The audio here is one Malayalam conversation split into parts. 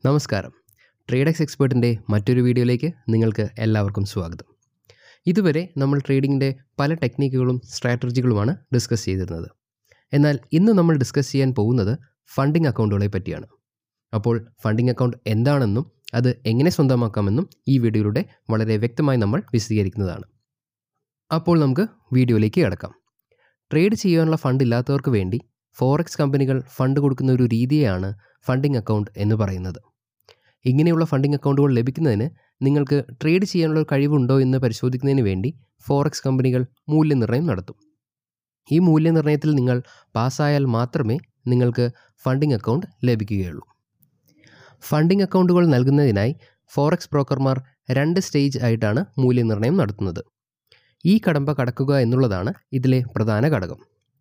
നമസ്കാരം ട്രേഡെക്സ് എക്സ്പേർട്ടിൻ്റെ മറ്റൊരു വീഡിയോയിലേക്ക് നിങ്ങൾക്ക് എല്ലാവർക്കും സ്വാഗതം ഇതുവരെ നമ്മൾ ട്രേഡിങ്ങിൻ്റെ പല ടെക്നിക്കുകളും സ്ട്രാറ്റജികളുമാണ് ഡിസ്കസ് ചെയ്തിരുന്നത് എന്നാൽ ഇന്ന് നമ്മൾ ഡിസ്കസ് ചെയ്യാൻ പോകുന്നത് ഫണ്ടിംഗ് അക്കൗണ്ടുകളെ പറ്റിയാണ് അപ്പോൾ ഫണ്ടിംഗ് അക്കൗണ്ട് എന്താണെന്നും അത് എങ്ങനെ സ്വന്തമാക്കാമെന്നും ഈ വീഡിയോയിലൂടെ വളരെ വ്യക്തമായി നമ്മൾ വിശദീകരിക്കുന്നതാണ് അപ്പോൾ നമുക്ക് വീഡിയോയിലേക്ക് കിടക്കാം ട്രേഡ് ചെയ്യാനുള്ള ഫണ്ട് ഇല്ലാത്തവർക്ക് വേണ്ടി ഫോറക്സ് കമ്പനികൾ ഫണ്ട് കൊടുക്കുന്ന ഒരു രീതിയാണ് ഫണ്ടിംഗ് അക്കൗണ്ട് എന്ന് പറയുന്നത് ഇങ്ങനെയുള്ള ഫണ്ടിംഗ് അക്കൗണ്ടുകൾ ലഭിക്കുന്നതിന് നിങ്ങൾക്ക് ട്രേഡ് ചെയ്യാനുള്ള ഒരു കഴിവുണ്ടോ എന്ന് പരിശോധിക്കുന്നതിന് വേണ്ടി ഫോറക്സ് കമ്പനികൾ മൂല്യനിർണ്ണയം നടത്തും ഈ മൂല്യനിർണ്ണയത്തിൽ നിങ്ങൾ പാസ്സായാൽ മാത്രമേ നിങ്ങൾക്ക് ഫണ്ടിംഗ് അക്കൗണ്ട് ലഭിക്കുകയുള്ളൂ ഫണ്ടിംഗ് അക്കൗണ്ടുകൾ നൽകുന്നതിനായി ഫോറക്സ് ബ്രോക്കർമാർ രണ്ട് സ്റ്റേജ് ആയിട്ടാണ് മൂല്യനിർണ്ണയം നടത്തുന്നത് ഈ കടമ്പ കടക്കുക എന്നുള്ളതാണ് ഇതിലെ പ്രധാന ഘടകം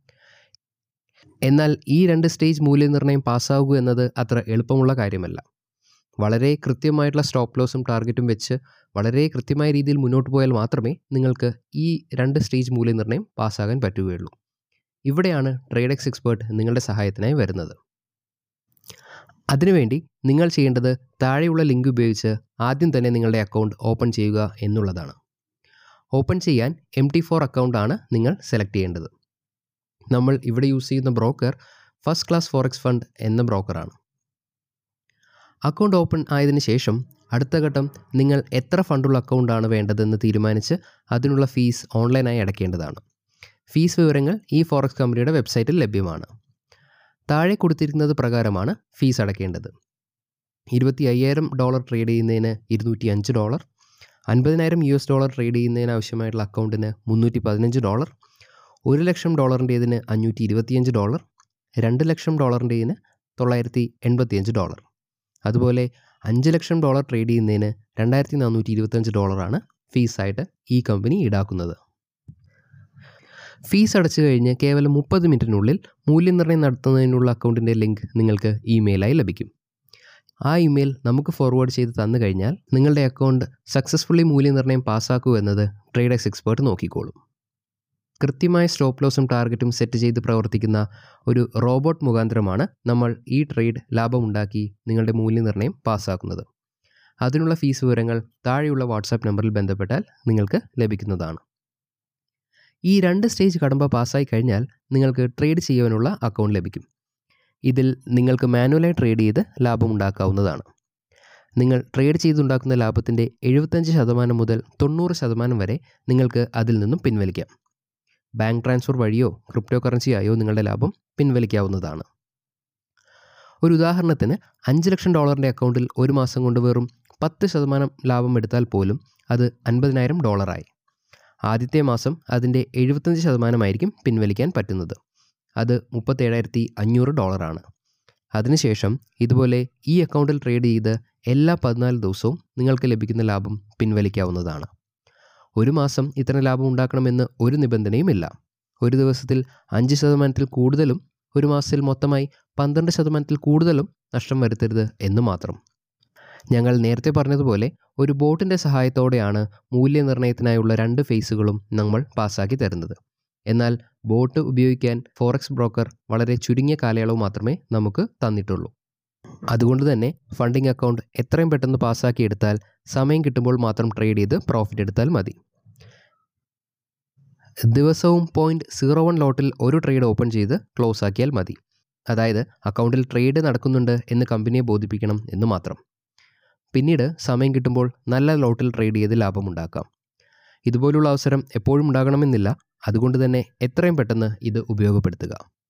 എന്നാൽ ഈ രണ്ട് സ്റ്റേജ് മൂല്യനിർണ്ണയം പാസ്സാവുക എന്നത് അത്ര എളുപ്പമുള്ള കാര്യമല്ല വളരെ കൃത്യമായിട്ടുള്ള സ്റ്റോപ്പ് ലോസും ടാർഗറ്റും വെച്ച് വളരെ കൃത്യമായ രീതിയിൽ മുന്നോട്ട് പോയാൽ മാത്രമേ നിങ്ങൾക്ക് ഈ രണ്ട് സ്റ്റേജ് മൂല്യനിർണ്ണയം പാസ്സാകാൻ പറ്റുകയുള്ളൂ ഇവിടെയാണ് ട്രേഡെക്സ് എക്സ്പേർട്ട് നിങ്ങളുടെ സഹായത്തിനായി വരുന്നത് അതിനുവേണ്ടി നിങ്ങൾ ചെയ്യേണ്ടത് താഴെയുള്ള ലിങ്ക് ഉപയോഗിച്ച് ആദ്യം തന്നെ നിങ്ങളുടെ അക്കൗണ്ട് ഓപ്പൺ ചെയ്യുക എന്നുള്ളതാണ് ഓപ്പൺ ചെയ്യാൻ എം ടി ഫോർ അക്കൗണ്ടാണ് നിങ്ങൾ സെലക്ട് ചെയ്യേണ്ടത് നമ്മൾ ഇവിടെ യൂസ് ചെയ്യുന്ന broker first class forex fund എന്ന ബ്രോക്കറാണ് അക്കൗണ്ട് ഓപ്പൺ ആയതിനു ശേഷം അടുത്ത ഘട്ടം നിങ്ങൾ എത്ര ഫണ്ടുള്ള അക്കൗണ്ടാണ് വേണ്ടതെന്ന് തീരുമാനിച്ച് അതിനുള്ള ഫീസ് ഓൺലൈനായി അടയ്ക്കേണ്ടതാണ് ഫീസ് വിവരങ്ങൾ ഈ ഫോറക്സ് കമ്പനിയുടെ വെബ്സൈറ്റിൽ ലഭ്യമാണ് താഴെ കൊടുത്തിരിക്കുന്നത് പ്രകാരമാണ് ഫീസ് അടയ്ക്കേണ്ടത് ഇരുപത്തി അയ്യായിരം ഡോളർ ട്രേഡ് ചെയ്യുന്നതിന് ഇരുന്നൂറ്റി അഞ്ച് ഡോളർ അൻപതിനായിരം യു എസ് ഡോളർ ട്രേഡ് ചെയ്യുന്നതിന് ആവശ്യമായിട്ടുള്ള അക്കൗണ്ടിന് മുന്നൂറ്റി പതിനഞ്ച് ഡോളർ ഒരു ലക്ഷം ഡോളറിൻ്റേതിന് അഞ്ഞൂറ്റി ഇരുപത്തിയഞ്ച് ഡോളർ രണ്ട് ലക്ഷം ഡോളറിൻ്റേതിന് തൊള്ളായിരത്തി എൺപത്തിയഞ്ച് ഡോളർ അതുപോലെ അഞ്ച് ലക്ഷം ഡോളർ ട്രേഡ് ചെയ്യുന്നതിന് രണ്ടായിരത്തി നാനൂറ്റി ഇരുപത്തഞ്ച് ഡോളറാണ് ഫീസായിട്ട് ഈ കമ്പനി ഈടാക്കുന്നത് ഫീസ് അടച്ചു കഴിഞ്ഞ് കേവലം മുപ്പത് മിനിറ്റിനുള്ളിൽ മൂല്യനിർണ്ണയം നടത്തുന്നതിനുള്ള അക്കൗണ്ടിൻ്റെ ലിങ്ക് നിങ്ങൾക്ക് ഇമെയിലായി ലഭിക്കും ആ ഇമെയിൽ നമുക്ക് ഫോർവേഡ് ചെയ്ത് തന്നു കഴിഞ്ഞാൽ നിങ്ങളുടെ അക്കൗണ്ട് സക്സസ്ഫുള്ളി മൂല്യനിർണ്ണയം പാസ്സാക്കൂ എന്നത് ട്രേഡെക്സ് എക്സ്പേർട്ട് നോക്കിക്കോളും കൃത്യമായ സ്റ്റോപ്പ് ലോസും ടാർഗറ്റും സെറ്റ് ചെയ്ത് പ്രവർത്തിക്കുന്ന ഒരു റോബോട്ട് മുഖാന്തരമാണ് നമ്മൾ ഈ ട്രേഡ് ലാഭമുണ്ടാക്കി നിങ്ങളുടെ മൂല്യനിർണ്ണയം പാസ്സാക്കുന്നത് അതിനുള്ള ഫീസ് വിവരങ്ങൾ താഴെയുള്ള വാട്സാപ്പ് നമ്പറിൽ ബന്ധപ്പെട്ടാൽ നിങ്ങൾക്ക് ലഭിക്കുന്നതാണ് ഈ രണ്ട് സ്റ്റേജ് കടമ്പ പാസ്സായി കഴിഞ്ഞാൽ നിങ്ങൾക്ക് ട്രേഡ് ചെയ്യുവാനുള്ള അക്കൗണ്ട് ലഭിക്കും ഇതിൽ നിങ്ങൾക്ക് മാനുവലായി ട്രേഡ് ചെയ്ത് ലാഭമുണ്ടാക്കാവുന്നതാണ് നിങ്ങൾ ട്രേഡ് ചെയ്തുണ്ടാക്കുന്ന ലാഭത്തിൻ്റെ എഴുപത്തഞ്ച് ശതമാനം മുതൽ തൊണ്ണൂറ് ശതമാനം വരെ നിങ്ങൾക്ക് അതിൽ നിന്നും പിൻവലിക്കാം ബാങ്ക് ട്രാൻസ്ഫർ വഴിയോ ക്രിപ്റ്റോ കറൻസിയായോ നിങ്ങളുടെ ലാഭം പിൻവലിക്കാവുന്നതാണ് ഒരു ഉദാഹരണത്തിന് അഞ്ച് ലക്ഷം ഡോളറിൻ്റെ അക്കൗണ്ടിൽ ഒരു മാസം കൊണ്ട് വെറും പത്ത് ശതമാനം ലാഭം എടുത്താൽ പോലും അത് അൻപതിനായിരം ഡോളറായി ആദ്യത്തെ മാസം അതിൻ്റെ എഴുപത്തഞ്ച് ശതമാനമായിരിക്കും പിൻവലിക്കാൻ പറ്റുന്നത് അത് മുപ്പത്തേഴായിരത്തി അഞ്ഞൂറ് ഡോളറാണ് അതിനുശേഷം ഇതുപോലെ ഈ അക്കൗണ്ടിൽ ട്രേഡ് ചെയ്ത് എല്ലാ പതിനാല് ദിവസവും നിങ്ങൾക്ക് ലഭിക്കുന്ന ലാഭം പിൻവലിക്കാവുന്നതാണ് ഒരു മാസം ഇത്ര ലാഭം ഉണ്ടാക്കണമെന്ന് ഒരു നിബന്ധനയുമില്ല ഒരു ദിവസത്തിൽ അഞ്ച് ശതമാനത്തിൽ കൂടുതലും ഒരു മാസത്തിൽ മൊത്തമായി പന്ത്രണ്ട് ശതമാനത്തിൽ കൂടുതലും നഷ്ടം വരുത്തരുത് എന്ന് മാത്രം ഞങ്ങൾ നേരത്തെ പറഞ്ഞതുപോലെ ഒരു ബോട്ടിൻ്റെ സഹായത്തോടെയാണ് മൂല്യനിർണ്ണയത്തിനായുള്ള രണ്ട് ഫേസുകളും നമ്മൾ പാസ്സാക്കി തരുന്നത് എന്നാൽ ബോട്ട് ഉപയോഗിക്കാൻ ഫോറക്സ് ബ്രോക്കർ വളരെ ചുരുങ്ങിയ കാലയളവ് മാത്രമേ നമുക്ക് തന്നിട്ടുള്ളൂ അതുകൊണ്ട് തന്നെ ഫണ്ടിംഗ് അക്കൗണ്ട് എത്രയും പെട്ടെന്ന് പാസ്സാക്കി എടുത്താൽ സമയം കിട്ടുമ്പോൾ മാത്രം ട്രേഡ് ചെയ്ത് പ്രോഫിറ്റ് എടുത്താൽ മതി ദിവസവും പോയിൻറ്റ് സീറോ വൺ ലോട്ടിൽ ഒരു ട്രേഡ് ഓപ്പൺ ചെയ്ത് ക്ലോസ് ആക്കിയാൽ മതി അതായത് അക്കൗണ്ടിൽ ട്രേഡ് നടക്കുന്നുണ്ട് എന്ന് കമ്പനിയെ ബോധിപ്പിക്കണം എന്ന് മാത്രം പിന്നീട് സമയം കിട്ടുമ്പോൾ നല്ല ലോട്ടിൽ ട്രേഡ് ചെയ്ത് ലാഭമുണ്ടാക്കാം ഇതുപോലുള്ള അവസരം എപ്പോഴും ഉണ്ടാകണമെന്നില്ല അതുകൊണ്ട് തന്നെ എത്രയും പെട്ടെന്ന് ഇത് ഉപയോഗപ്പെടുത്തുക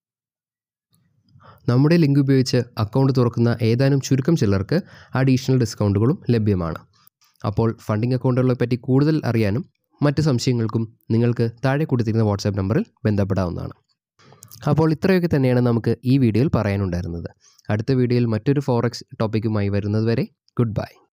നമ്മുടെ ലിങ്ക് ഉപയോഗിച്ച് അക്കൗണ്ട് തുറക്കുന്ന ഏതാനും ചുരുക്കം ചിലർക്ക് അഡീഷണൽ ഡിസ്കൗണ്ടുകളും ലഭ്യമാണ് അപ്പോൾ ഫണ്ടിംഗ് അക്കൗണ്ടുകളെ പറ്റി കൂടുതൽ അറിയാനും മറ്റ് സംശയങ്ങൾക്കും നിങ്ങൾക്ക് താഴെ കൊടുത്തിരുന്ന വാട്സാപ്പ് നമ്പറിൽ ബന്ധപ്പെടാവുന്നതാണ് അപ്പോൾ ഇത്രയൊക്കെ തന്നെയാണ് നമുക്ക് ഈ വീഡിയോയിൽ പറയാനുണ്ടായിരുന്നത് അടുത്ത വീഡിയോയിൽ മറ്റൊരു ഫോറക്സ് ടോപ്പിക്കുമായി വരുന്നതുവരെ ഗുഡ് ബൈ